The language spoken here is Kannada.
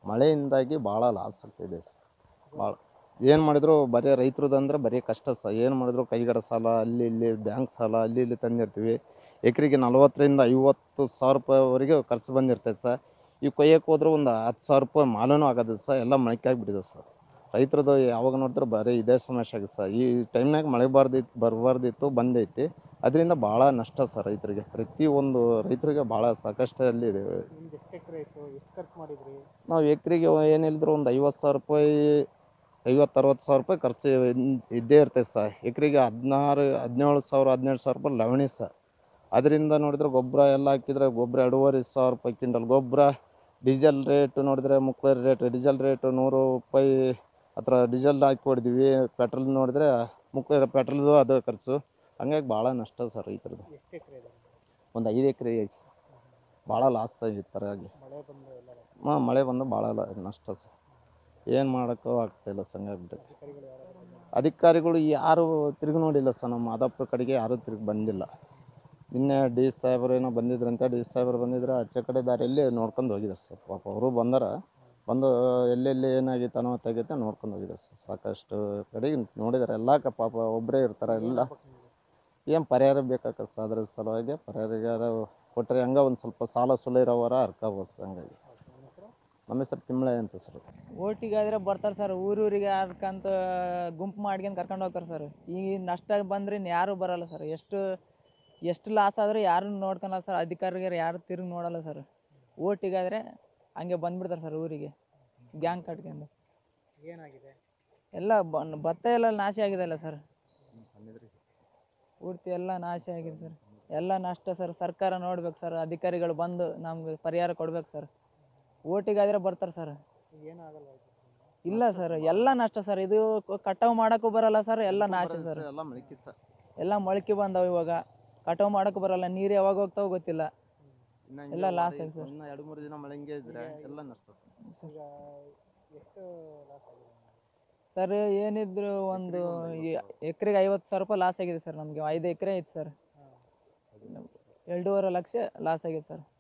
ಮಳೆಯಿಂದಾಗಿ ಭಾಳ ಲಾಸ್ ಆಗ್ತಿದೆ ಸರ್ ಭಾಳ ಏನು ಮಾಡಿದ್ರು ಬರೀ ರೈತರದಂದ್ರೆ ಬರೀ ಕಷ್ಟ ಸರ್ ಏನು ಮಾಡಿದ್ರು ಕೈಗಡ ಸಾಲ ಅಲ್ಲಿ ಇಲ್ಲಿ ಬ್ಯಾಂಕ್ ಸಾಲ ಅಲ್ಲಿ ಇಲ್ಲಿ ತಂದಿರ್ತೀವಿ ಎಕರೆಗೆ ನಲ್ವತ್ತರಿಂದ ಐವತ್ತು ಸಾವಿರ ರೂಪಾಯಿವರೆಗೆ ಖರ್ಚು ಬಂದಿರ್ತೈತೆ ಸರ್ ಈ ಕೊಯ್ಯಕ್ಕೆ ಹೋದ್ರೆ ಒಂದು ಹತ್ತು ಸಾವಿರ ರೂಪಾಯಿ ಮಾಲೂ ಆಗೋದು ಸರ್ ಎಲ್ಲ ಮೊಳಕೆ ಸರ್ ರೈತರದ್ದು ಯಾವಾಗ ನೋಡಿದ್ರೆ ಬರೀ ಇದೇ ಸಮಸ್ಯೆ ಆಗಿದೆ ಸರ್ ಈ ಟೈಮ್ನಾಗ ಮಳೆ ಬಾರ್ದಿತ್ತು ಬರಬಾರ್ದಿತ್ತು ಬಂದೈತಿ ಅದರಿಂದ ಭಾಳ ನಷ್ಟ ಸರ್ ರೈತರಿಗೆ ಪ್ರತಿಯೊಂದು ರೈತರಿಗೆ ಭಾಳ ಸಾಕಷ್ಟಲ್ಲಿ ಇದೆ ನಿಮ್ದು ಎಷ್ಟು ಎಕರೆ ಇತ್ತು ಎಷ್ಟು ಖರ್ಚು ಮಾಡಿದ್ರಿ ನಾವು ಎಕರೆಗೆ ಏನಿಲ್ಲದ್ರು ಒಂದು ಐವತ್ತು ಸಾವಿರ ರೂಪಾಯಿ ಐವತ್ತು ಅರವತ್ತು ಸಾವಿರ ರೂಪಾಯಿ ಖರ್ಚು ಇನ್- ಇದ್ದೇ ಇರ್ತೈತೆ ಸರ್ ಎಕರೆಗೆ ಹದಿನಾರು ಹದಿನೇಳು ಸಾವಿರ ಹದಿನೇಳು ಸಾವಿರ ರೂಪಾಯಿ ಲವಣಿ ಸರ್ ಅದರಿಂದ ನೋಡಿದ್ರೆ ಗೊಬ್ಬರ ಎಲ್ಲ ಹಾಕಿದ್ರೆ ಗೊಬ್ಬರ ಎರಡೂವರೆ ಸಾವಿರ ರೂಪಾಯಿ ಕ್ವಿಂಟಲ್ ಗೊಬ್ಬರ ಡೀಸೆಲ್ ರೇಟ್ ನೋಡಿದ್ರೆ ಮುಕ್ಳರಿ ರೇಟ್ ಡೀಸೆಲ್ ರೇಟು ನೂರು ರೂಪಾಯಿ ಹತ್ರ ಡೀಸೆಲ್ ಹಾಕಿ ಹೊಡಿದೀವಿ ಪೆಟ್ರೋಲ್ ನೋಡಿದ್ರೆ ಮುಕ್ಳ ಪೆಟ್ರೋಲ್ದು ಅದು ಖರ್ಚು ಹಂಗಾಗಿ ಭಾಳ ನಷ್ಟ ಸರ್ ರೈತರದ್ದು ಎಷ್ಟು ಎಕರೆ ಇದೆ ಒಂದು ಐದು ಎಕರೆ ಐತೆ ಸರ್ ಭಾಳ ಲಾಸ್ ಆಗಿತ್ತು ಹಾಗೆ ಮಳೆ ಬಂದು ಎಲ್ಲ ಹಾಂ ಮಳೆ ಬಂದು ಭಾಳ ಲ- ನಷ್ಟ ಸರ್ ಏನು ಮಾಡೋಕ್ಕೂ ಆಗ್ತಾಯಿಲ್ಲ ಸಂಗಾಗ್ಬಿಟ್ಟೈತೆ ಅಧಿಕಾರಿಗಳು ಯಾರಾದರೂ ಅಧಿಕಾರಿಗಳು ಯಾರು ತಿರುಗಿ ನೋಡಿಲ್ಲ ಸರ್ ನಮ್ಮ ಮಾದಾಪುರ ಕಡೆಗೆ ಯಾರೂ ತಿರುಗಿ ಬಂದಿಲ್ಲ ನಿನ್ನೆ ಡಿ ಸಾಹೇಬ್ರು ಏನೋ ಬಂದಿದ್ರಂತೆ ಡಿ ಸಾಹೇಬ್ರು ಬಂದಿದ್ರೆ ಆಚೆ ಕಡೆ ದಾರಿಯಲ್ಲಿ ನೋಡ್ಕೊಂಡು ಹೋಗಿದ್ದಾರೆ ಸರ್ ಪಾಪ ಅವರು ಬಂದಾರ ಬಂದು ಎಲ್ಲೆಲ್ಲಿ ಏನಾಗಿತ್ತು ಅನಾಹುತ ನೋಡ್ಕೊಂಡು ಹೋಗಿದ್ದಾರೆ ಸರ್ ಸಾಕಷ್ಟು ಕಡೆಗೆ ನೋಡಿದ್ದಾರೆ ಎಲ್ಲ ಕ- ಪಾಪ ಒಬ್ಬರೇ ಇರ್ತಾರೆ ಎಲ್ಲ ಏನು ಪರಿಹಾರ ಬೇಕಾಗತ್ತೆ ಸರ್ ಅದ್ರ ಸಲುವಾಗಿ ಪರಿಹಾರ ಕೊಟ್ಟರೆ ಹಂಗೆ ಒಂದು ಸ್ವಲ್ಪ ಸಾಲ ಸುಲ ಇರೋವರ ಅರ್ಕೋಬೋದು ಸರ್ ಹಂಗಾಗಿ ನಮ್ಮ ಹೆಸರು ತಿಮ್ಮಳೆ ಅಂತ ಸರ್ ಓಟಿಗಾದ್ರೆ ಬರ್ತಾರೆ ಸರ್ ಊರೂರಿಗೆ ಅರ್ಕಂತ ಗುಂಪು ಮಾಡ್ಕೊಂಡು ಕರ್ಕೊಂಡು ಹೋಗ್ತಾರೆ ಸರ್ ಈಗ ನಷ್ಟ ಬಂದ್ರೆ ಇನ್ನು ಯಾರೂ ಬರಲ್ಲ ಸರ್ ಎಷ್ಟು ಎಷ್ಟು ಲಾಸ್ ಆದರೂ ಯಾರು ನೋಡ್ಕೊಳಲ್ಲ ಸರ್ ಅಧಿಕಾರಿಗರು ಯಾರು ತಿರುಗಿ ನೋಡಲ್ಲ ಸರ್ ಓಟಿಗಾದರೆ ಹಂಗೆ ಬಂದ್ಬಿಡ್ತಾರೆ ಸರ್ ಊರಿಗೆ ಗ್ಯಾಂಗ್ ಕಟ್ಕೊಂಡು ಏನಾಗಿದೆ ಎಲ್ಲ ಬ- ಭತ್ತ ಎಲ್ಲ ನಾಶ ಆಗಿದೆ ಅಲ್ಲ ಸರ್ ಪೂರ್ತಿ ಎಲ್ಲ ನಾಶ ಆಗಿದೆ ಸರ್ ಎಲ್ಲ ನಷ್ಟ ಸರ್ ಸರ್ಕಾರ ನೋಡ್ಬೇಕು ಸರ್ ಅಧಿಕಾರಿಗಳು ಬಂದು ನಮ್ಗೆ ಪರಿಹಾರ ಕೊಡ್ಬೇಕು ಸರ್ ಓಟಿಗಾದ್ರೆ ಬರ್ತಾರೆ ಸರ್ ಈಗ ಏನಾಗಲ್ಲ ಇಲ್ಲ ಸರ್ ಎಲ್ಲ ನಷ್ಟ ಸರ್ ಇದು ಕ- ಕಟಾವು ಮಾಡಕ್ಕೂ ಬರಲ್ಲ ಸರ್ ಎಲ್ಲ ನಾಶ ಸರ್ ಎಲ್ಲ ಮಳಿಕೆ ಸರ್ ಎಲ್ಲ ಮೊಳಕೆ ಬಂದಾವ ಇವಾಗ ಕಟಾವು ಮಾಡಕ್ಕೂ ಬರಲ್ಲ ನೀರು ಯಾವಾಗ ಹೋಗ್ತಾವ ಗೊತ್ತಿಲ್ಲ ಇನ್ನ ಎಲ್ಲ ಹಿಂಗೆ loss ಮಾಡಿ ಆಯ್ತು ಸರ್. ಇನ್ನ ಎರಡು ಮೂರು ದಿನ ಮಳೆ ಹಿಂಗೆ ಇದ್ರೆ ಎಲ್ಲ ನಷ್ಟ ಸರ್ ಈಗ ಎಷ್ಟು ಲಾಸ್ ಆಗಿದೆ ಸರ್ ಏನಿದ್ರು ಒಂದು ಎಕರೆಗೆ ಐವತ್ತು ಸಾವಿರ ರೂಪಾಯಿ ಲಾಸ್ ಆಗಿದೆ ಸರ್ ನಮಗೆ ಐದು ಎಕರೆ ಐತೆ ಸರ್ ಎರಡೂವರೆ ಲಕ್ಷ ಲಾಸ್ ಆಗಿದೆ ಸರ್